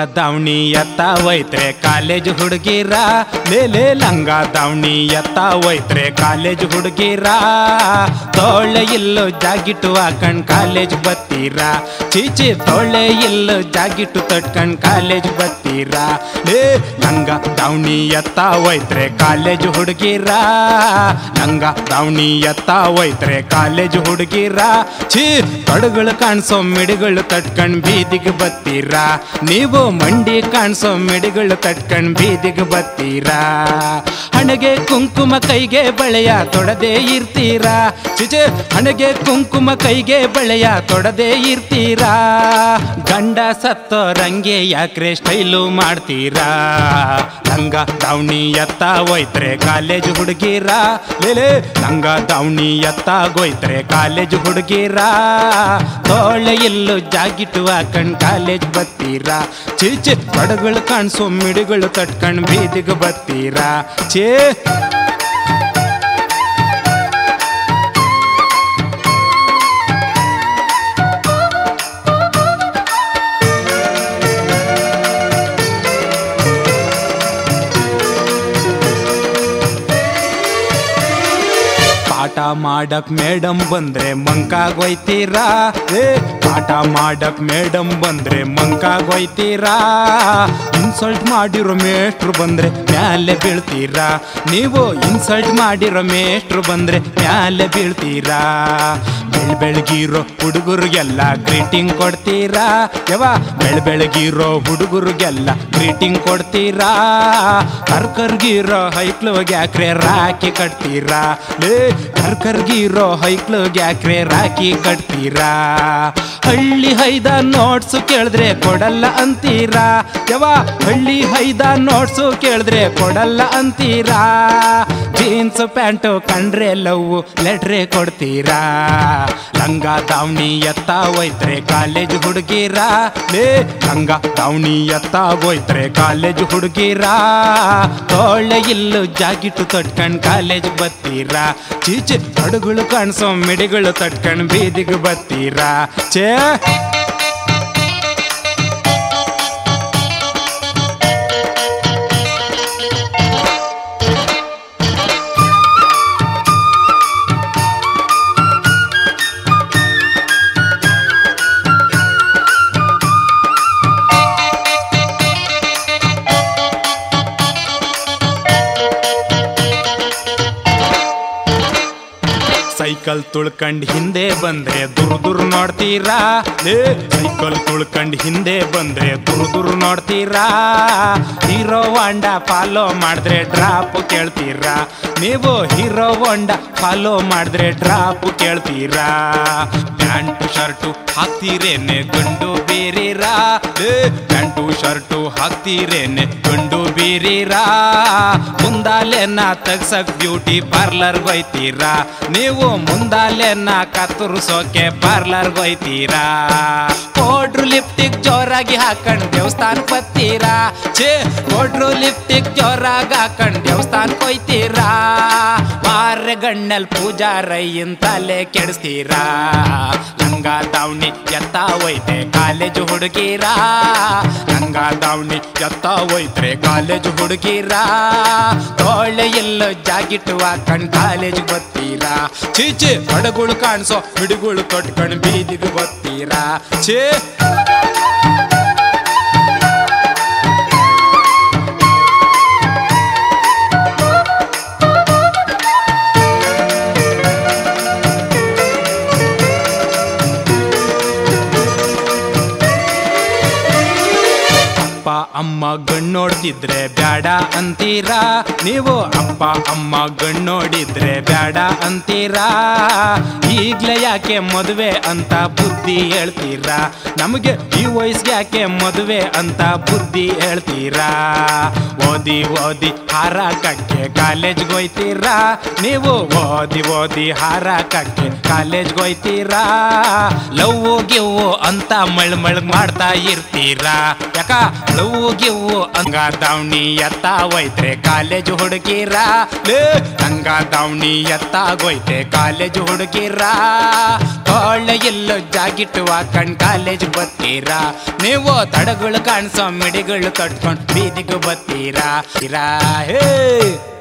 ದಾವಣಿ ಎತ್ತ ಒಯ್ತ್ರೆ ಕಾಲೇಜ್ ಹುಡುಗಿರ ಲೇಲೆ ಲಂಗ ದಾವಣಿ ಎತ್ತ ಒಯ್ತ್ರೆ ಕಾಲೇಜ್ ಹುಡುಗಿರ ತೋಳೆ ಇಲ್ಲು ಜಾಗಿಟ್ಟು ಹಾಕಂಡ್ ಕಾಲೇಜ್ ಬತ್ತೀರ ಚೀಚಿ ತೋಳೆ ಇಲ್ಲು ಜಾಗಿಟ್ಟು ತಟ್ಕಂಡ್ ಕಾಲೇಜ್ ಬತ್ತೀರ ಲೇ ಲಂಗ ದಾವಣಿ ಎತ್ತ ಒಯ್ತ್ರೆ ಕಾಲೇಜ್ ಹುಡುಗಿರ ಲಂಗ ದಾವಣಿ ಎತ್ತ ಒಯ್ತ್ರೆ ಕಾಲೇಜ್ ಹುಡುಗಿರ ಛೀ ತೊಡಗಳು ಕಾಣಿಸೋ ಮಿಡಿಗಳು ತಟ್ಕಂಡ್ ಬೀದಿಗೆ ಬತ್ತೀರಾ ನೀವು ಮಂಡಿ ಕಾಣಿಸೋ ಮಿಡಿಗಳು ತಟ್ಕಂಡ್ ಬೀದಿಗೆ ಬತ್ತೀರಾ ಹಣಗೆ ಕುಂಕುಮ ಕೈಗೆ ಬಳೆಯ ತೊಡದೆ ಇರ್ತೀರಾ ಚಿಚೆ ಹಣಗೆ ಕುಂಕುಮ ಕೈಗೆ ಬಳೆಯ ತೊಡದೆ ಇರ್ತೀರಾ ಗಂಡ ಸತ್ತೋರಂಗೆ ಯಾಕ್ರೆ ಸ್ಟೈಲು ಮಾಡ್ತೀರಾ ಲಂಗ ದಾವಣಿ ಎತ್ತ ಒಯ್ತ್ರೆ ಕಾಲೇಜ್ ಹುಡುಗಿರ ಲೇಲೆ ಲಂಗ ದಾವಣಿ ಎತ್ತಾಗೋಯ್ತ್ರೆ ಕಾಲೇಜ್ ಹುಡುಗಿರ ತೋಳೆ ಇಲ್ಲು ಜಾಗಿಟ್ಟು ಹಾಕಂಡ್ ಕಾಲೇಜ್ ಬತ್ತೀರಾ ಚೀಚೆ ಪಡಗಳು ಕಾಣಿಸೋ ಮಿಡಿಗಳು ತಟ್ಕಂಡ್ ಬೀದಿಗೆ ಬತ್ತೀರಾ ಚೇ ಪಾಠ ಮಾಡಕ್ ಮೇಡಮ್ ಬಂದ್ರೆ ಮಂಕಾಗೋಯ್ತೀರಾ ಏ ಪಾಠ ಮಾಡಕ್ ಮೇಡಮ್ ಬಂದ್ರೆ ಮಂಕಾಗೋಯ್ತೀರಾ ಇನ್ಸಲ್ಟ್ ಮಾಡಿರೋ ಮೇಷ್ಟ್ರು ಬಂದ್ರೆ ಮ್ಯಾಲೆ ಬೀಳ್ತೀರಾ ನೀವು ಇನ್ಸಲ್ಟ್ ಮಾಡಿರೋ ಮೇಷ್ಟ್ರು ಬಂದ್ರೆ ಮ್ಯಾಲೆ ಬೀಳ್ತೀರಾ ಬೆಳ್ ಬೆಳಗಿರೋ ಹುಡುಗರಿಗೆಲ್ಲ ಗ್ರೀಟಿಂಗ್ ಕೊಡ್ತೀರಾ ಯವ ಬೆಳ್ ಬೆಳಗಿರೋ ಹುಡುಗರಿಗೆಲ್ಲ ಗ್ರೀಟಿಂಗ್ ಕೊಡ್ತೀರಾ ಕರ್ಕರ್ಗಿರೋ ಹೈಕ್ಲುಗೆ ಯಾಕ್ರೆ ರಾಖಿ ಕಟ್ತೀರಾ ಲೇ ಕರ್ಕರ್ಗಿರೋ ಹೈಕ್ಲುಗೆ ಯಾಕ್ರೆ ರಾಖಿ ಕಟ್ತೀರಾ ಹಳ್ಳಿ ಹೈದ ನೋಟ್ಸು ಕೇಳಿದ್ರೆ ಕೊಡಲ್ಲ ಅಂತೀರಾ ಯವ ಹಳ್ಳಿ ಹೈದ ನೋಟ್ಸು ಕೇಳಿದ್ರೆ ಕೊಡಲ್ಲ ಅಂತೀರಾ ಜೀನ್ಸ್ ಪ್ಯಾಂಟು ಕಂಡ್ರೆ ಲವ್ ಲೆಟ್ರೆ ಕೊಡ್ತೀರಾ ಲಂಗ ದಾವಣಿ ಎತ್ತ ಹೋಯ್ತ್ರೆ ಕಾಲೇಜ್ ಹುಡುಗಿರ ಲೇ ಲಂಗ ದಾವಣಿ ಎತ್ತ ಹೋಯ್ತ್ರೆ ಕಾಲೇಜ್ ಹುಡುಗಿರ ತೋಳೆ ಇಲ್ಲು ಜಾಗಿಟ್ಟು ತಟ್ಕಂಡ್ ಕಾಲೇಜ್ ಬತ್ತೀರಾ ಚೀಚೆ ಹಡುಗಳು ಕಾಣಿಸೋ ಮಿಡಿಗಳು ತಟ್ಕಂಡ್ ಬೀದಿಗೆ ಬತ್ತೀರಾ ಚೇ ಸೈಕಲ್ ತುಳ್ಕಂಡ್ ಹಿಂದೆ ಬಂದ್ರೆ ದುರ್ ದುರ್ ನೋಡ್ತೀರಾ ಲೇ ಸೈಕಲ್ ತುಳ್ಕಂಡ್ ಹಿಂದೆ ಬಂದ್ರೆ ದುರ್ ದುರ್ ನೋಡ್ತೀರಾ ಹೀರೋ ವಾಂಡ ಫಾಲೋ ಮಾಡಿದ್ರೆ ಡ್ರಾಪ್ ಕೇಳ್ತೀರಾ ನೀವು ಹೀರೋ ವಾಂಡ ಫಾಲೋ ಮಾಡಿದ್ರೆ ಡ್ರಾಪ್ ಕೇಳ್ತೀರಾ ಪ್ಯಾಂಟು ಶರ್ಟು ಹಾಕ್ತೀರೇನೆ ಗಂಡು ಬೇರೀರಾ ಲೇ ಪ್ಯಾಂಟು ಶರ್ಟು ಹಾಕ್ತೀರೇನೆ ಗಂಡು ಬೀರೀರಾ ಮುಂದಾಲೆನ ತಗ್ಸಕ್ ಬ್ಯೂಟಿ ಪಾರ್ಲರ್ ಬೈತೀರಾ ನೀವು ಮುಂದಾಲೆನ ಕತ್ತರಿಸೋಕೆ ಪಾರ್ಲರ್ ಬೈತೀರಾ ಪೌಡ್ರು ಲಿಪ್ಟಿಕ್ ಜೋರಾಗಿ ಹಾಕೊಂಡ್ ದೇವಸ್ಥಾನಕ್ಕೆ ಬತ್ತೀರಾ ಛೇ ಪೌಡ್ರು ಲಿಪ್ಟಿಕ್ ಜೋರಾಗಿ ಹಾಕೊಂಡ್ ದೇವಸ್ಥಾನಕ್ಕೆ ಹೋಯ್ತೀರಾ ಮಾರೆ ಗಣ್ಣಲ್ ಪೂಜಾರಯ್ಯನ್ ತಲೆ ಕೆಡಿಸ್ತೀರಾ ಲಂಗ ದಾವಣಿ ಎತ್ತ ಹೋಯ್ತೆ ಕಾಲೇಜು ಹುಡುಗಿರಾ ಲಂಗ ದಾವಣಿ ಎತ್ತ ಹೋಯ್ತ್ರೆ ಕಾಲೇಜು ಹುಡುಗಿರಾ ತೋಳೆ ಎಲ್ಲ ಜಾಗಿಟ್ಟು ಹಾಕೊಂಡ್ ಕಾಲೇಜ್ ಬತ್ತೀರಾ ಚೀಚೆ ಹಡಗುಳು ಕಾಣಿಸೋ ಹಿಡುಗುಳು ತೊಟ್ಕೊಂಡ್ ಬೀದಿಗೆ ಬತ್ತೀರಾ ಛೇ ಅಪ್ಪ ಅಮ್ಮ ಗಣ್ಣೋಡ್ತಿದ್ರೆ ಬ್ಯಾಡ ಅಂತೀರಾ ನೀವು ಅಪ್ಪ ಅಮ್ಮ ಗಣ್ಣೋಡಿದ್ರೆ ಬ್ಯಾಡ ಅಂತೀರಾ ಈಗ್ಲೇ ಯಾಕೆ ಮದುವೆ ಅಂತ ಬುದ್ಧಿ ಹೇಳ್ತೀರಾ ನಮಗೆ ಈ ವಯಸ್ಸಿಗೆ ಯಾಕೆ ಮದುವೆ ಅಂತ ಬುದ್ಧಿ ಹೇಳ್ತೀರಾ ಓದಿ ಓದಿ ಹಾರಾಕಕ್ಕೆ ಕಾಲೇಜ್ಗೆ ಹೋಯ್ತೀರಾ ನೀವು ಓದಿ ಓದಿ ಹಾರಾಕಕ್ಕೆ ಕಾಲೇಜ್ಗೆ ಹೋಯ್ತೀರಾ ಲವ್ ಗಿವ್ ಅಂತ ಮಳ್ ಮಳ್ ಮಾಡ್ತಾ ಇರ್ತೀರಾ ಯಾಕ ಲವ್ ಗಿವ್ ಹಂಗ ದಾವಣಿ ಎತ್ತಾಗೋಯ್ತ್ರೆ ಕಾಲೇಜ್ ಹುಡುಗಿರ ಲೇ ಹಂಗ ದಾವಣಿ ಎತ್ತಾಗೋಯ್ತೆ ಕಾಲೇಜ್ ಹುಡುಗಿರ ಕೊಳ್ಳ ಎಲ್ಲೋ ಜಾಗಿಟ್ಟು ಹಾಕೊಂಡ್ ಕಾಲೇಜ್ ಬತ್ತೀರಾ ನೀವು ತಡಗಳು ಕಾಣಿಸೋ ಮಿಡಿಗಳು ಕಟ್ಕೊಂಡ್ ಬೀದಿಗೆ ಬತ್ತೀರಾ ಇರಾ ಹೇ